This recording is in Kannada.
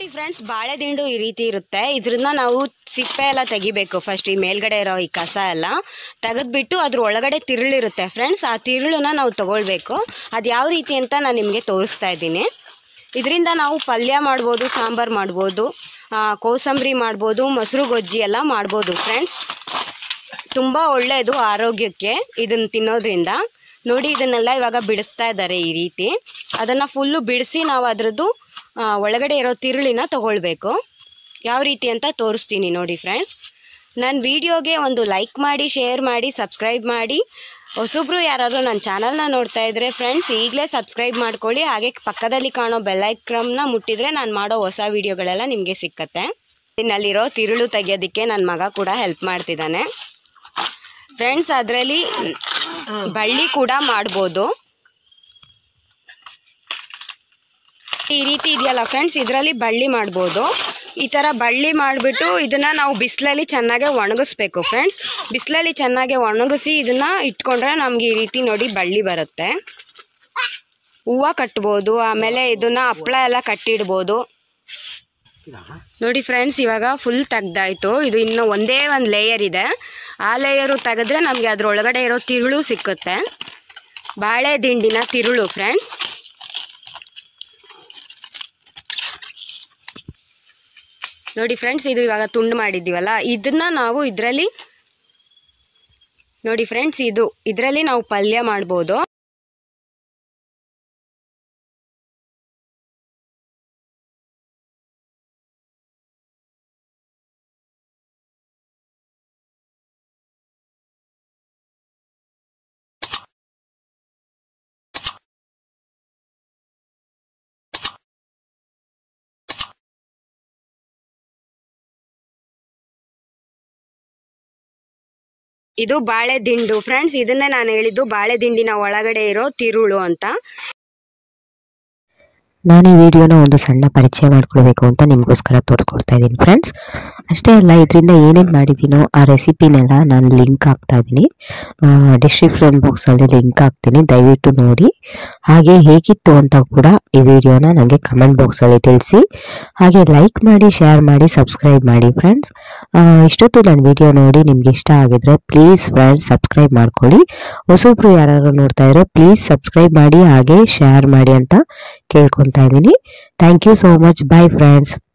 ನೋಡಿ ಫ್ರೆಂಡ್ಸ್ ಬಾಳೆದಿಂಡು ಈ ರೀತಿ ಇರುತ್ತೆ ಇದ್ರನ್ನ ನಾವು ಸಿಪ್ಪೆ ಎಲ್ಲ ತೆಗಿಬೇಕು ಫಸ್ಟ್ ಈ ಮೇಲ್ಗಡೆ ಇರೋ ಈ ಕಸ ಎಲ್ಲ ತೆಗೆದ್ಬಿಟ್ಟು ಅದ್ರ ಒಳಗಡೆ ತಿರುಳಿರುತ್ತೆ ಫ್ರೆಂಡ್ಸ್ ಆ ತಿರುಳನ್ನ ನಾವು ತಗೊಳ್ಬೇಕು ಅದು ಯಾವ ರೀತಿ ಅಂತ ನಾನು ನಿಮಗೆ ತೋರಿಸ್ತಾ ಇದ್ದೀನಿ ಇದರಿಂದ ನಾವು ಪಲ್ಯ ಮಾಡ್ಬೋದು ಸಾಂಬಾರು ಮಾಡ್ಬೋದು ಆ, ಕೋಸಂಬರಿ ಮಾಡ್ಬೋದು ಮೊಸರು ಗೊಜ್ಜಿ ಎಲ್ಲ ಮಾಡ್ಬೋದು ಫ್ರೆಂಡ್ಸ್ ತುಂಬ ಒಳ್ಳೆಯದು ಆರೋಗ್ಯಕ್ಕೆ ಇದನ್ನು ತಿನ್ನೋದ್ರಿಂದ ನೋಡಿ ಇದನ್ನೆಲ್ಲ ಇವಾಗ ಬಿಡಿಸ್ತಾ ಇದ್ದಾರೆ ಈ ರೀತಿ ಅದನ್ನು ಫುಲ್ಲು ಬಿಡಿಸಿ ನಾವು ಅದರದ್ದು ಆ, ಒಳಗಡೆ ಇರೋ ತಿರುಳಿನ ತಗೊಳ್ಬೇಕು ಯಾವ ರೀತಿ ಅಂತ ತೋರಿಸ್ತೀನಿ ನೋಡಿ ಫ್ರೆಂಡ್ಸ್ ನನ್ನ ವಿಡಿಯೋಗೆ ಒಂದು ಲೈಕ್ ಮಾಡಿ ಶೇರ್ ಮಾಡಿ ಸಬ್ಸ್ಕ್ರೈಬ್ ಮಾಡಿ ಹೊಸಬ್ರು ಯಾರಾದರೂ ನನ್ನ ಚಾನಲ್ನ ನೋಡ್ತಾ ಇದ್ದರೆ ಫ್ರೆಂಡ್ಸ್ ಈಗಲೇ ಸಬ್ಸ್ಕ್ರೈಬ್ ಮಾಡ್ಕೊಳ್ಳಿ ಹಾಗೆ ಪಕ್ಕದಲ್ಲಿ ಕಾಣೋ ಬೆಲ್ಲೈಕ್ರಮ್ನ ಮುಟ್ಟಿದರೆ ನಾನು ಮಾಡೋ ಹೊಸ ವೀಡಿಯೋಗಳೆಲ್ಲ ನಿಮಗೆ ಸಿಕ್ಕತ್ತೆ ಇನ್ನಲ್ಲಿರೋ ತಿರುಳು ತೆಗಿಯೋದಕ್ಕೆ ನನ್ನ ಮಗ ಕೂಡ ಹೆಲ್ಪ್ ಮಾಡ್ತಿದ್ದಾನೆ ಫ್ರೆಂಡ್ಸ್ ಅದರಲ್ಲಿ ಬಳ್ಳಿ ಕೂಡ ಮಾಡ್ಬೋದು ಈ ರೀತಿ ಇದೆಯಲ್ಲ ಫ್ರೆಂಡ್ಸ್ ಇದರಲ್ಲಿ ಬಳ್ಳಿ ಮಾಡ್ಬೋದು ಈ ಥರ ಬಳ್ಳಿ ಮಾಡಿಬಿಟ್ಟು ಇದನ್ನು ನಾವು ಬಿಸಿಲಲ್ಲಿ ಚೆನ್ನಾಗೆ ಒಣಗಿಸ್ಬೇಕು ಫ್ರೆಂಡ್ಸ್ ಬಿಸಿಲಲ್ಲಿ ಚೆನ್ನಾಗೆ ಒಣಗಿಸಿ ಇದನ್ನು ಇಟ್ಕೊಂಡ್ರೆ ನಮ್ಗೆ ಈ ರೀತಿ ನೋಡಿ ಬಳ್ಳಿ ಬರುತ್ತೆ ಹೂವು ಕಟ್ಬೋದು ಆಮೇಲೆ ಇದನ್ನು ಹಪ್ಳ ಎಲ್ಲ ಕಟ್ಟಿಡ್ಬೋದು ನೋಡಿ ಫ್ರೆಂಡ್ಸ್ ಇವಾಗ ಫುಲ್ ತೆಗ್ದಾಯ್ತು ಇದು ಇನ್ನು ಒಂದೇ ಒಂದು ಲೇಯರ್ ಇದೆ ಆ ಲೇಯರು ತೆಗೆದ್ರೆ ನಮಗೆ ಅದ್ರೊಳಗಡೆ ಇರೋ ತಿರುಳು ಸಿಕ್ಕುತ್ತೆ ಬಾಳೆ ದಿಂಡಿನ ತಿರುಳು ಫ್ರೆಂಡ್ಸ್ ನೋಡಿ ಫ್ರೆಂಡ್ಸ್ ಇದು ಇವಾಗ ತುಂಡು ಮಾಡಿದ್ದೀವಲ್ಲ ಇದನ್ನ ನಾವು ಇದರಲ್ಲಿ ನೋಡಿ ಫ್ರೆಂಡ್ಸ್ ಇದು ಇದರಲ್ಲಿ ನಾವು ಪಲ್ಯ ಮಾಡ್ಬೋದು ಇದು ಬಾಳೆ ದಿಂಡು ಫ್ರೆಂಡ್ಸ್ ಇದನ್ನೇ ನಾನು ಹೇಳಿದ್ದು ಬಾಳೆ ದಿಂಡಿನ ಒಳಗಡೆ ಇರೋ ತಿರುಳು ಅಂತ ನಾನು ಈ ವಿಡಿಯೋನ ಒಂದು ಸಣ್ಣ ಪರಿಚಯ ಮಾಡ್ಕೊಳ್ಬೇಕು ಅಂತ ನಿಮಗೋಸ್ಕರ ತೋರಿಸ್ಕೊಡ್ತಾ ಇದ್ದೀನಿ ಫ್ರೆಂಡ್ಸ್ ಅಷ್ಟೇ ಅಲ್ಲ ಇದರಿಂದ ಏನೇನು ಮಾಡಿದ್ದೀನೋ ಆ ರೆಸಿಪಿನೆಲ್ಲ ನಾನು ಲಿಂಕ್ ಹಾಕ್ತಾ ಇದ್ದೀನಿ ಡಿಸ್ಕ್ರಿಪ್ಷನ್ ಬಾಕ್ಸಲ್ಲಿ ಲಿಂಕ್ ಹಾಕ್ತೀನಿ ದಯವಿಟ್ಟು ನೋಡಿ ಹಾಗೆ ಹೇಗಿತ್ತು ಅಂತ ಕೂಡ ಈ ವಿಡಿಯೋನ ನನಗೆ ಕಮೆಂಟ್ ಬಾಕ್ಸಲ್ಲಿ ತಿಳಿಸಿ ಹಾಗೆ ಲೈಕ್ ಮಾಡಿ ಶೇರ್ ಮಾಡಿ ಸಬ್ಸ್ಕ್ರೈಬ್ ಮಾಡಿ ಫ್ರೆಂಡ್ಸ್ ಇಷ್ಟೊತ್ತು ನನ್ನ ವಿಡಿಯೋ ನೋಡಿ ನಿಮ್ಗೆ ಇಷ್ಟ ಆಗಿದ್ರೆ ಪ್ಲೀಸ್ ಫ್ರೆಂಡ್ಸ್ ಸಬ್ಸ್ಕ್ರೈಬ್ ಮಾಡ್ಕೊಳ್ಳಿ ಹೊಸೊಬ್ರು ಯಾರು ನೋಡ್ತಾ ಇದ್ರೆ ಪ್ಲೀಸ್ ಸಬ್ಸ್ಕ್ರೈಬ್ ಮಾಡಿ ಹಾಗೆ ಶೇರ್ ಮಾಡಿ ಅಂತ ಕೇಳ್ಕೊತಾ ಇದ್ದೀನಿ thank you so much bye friends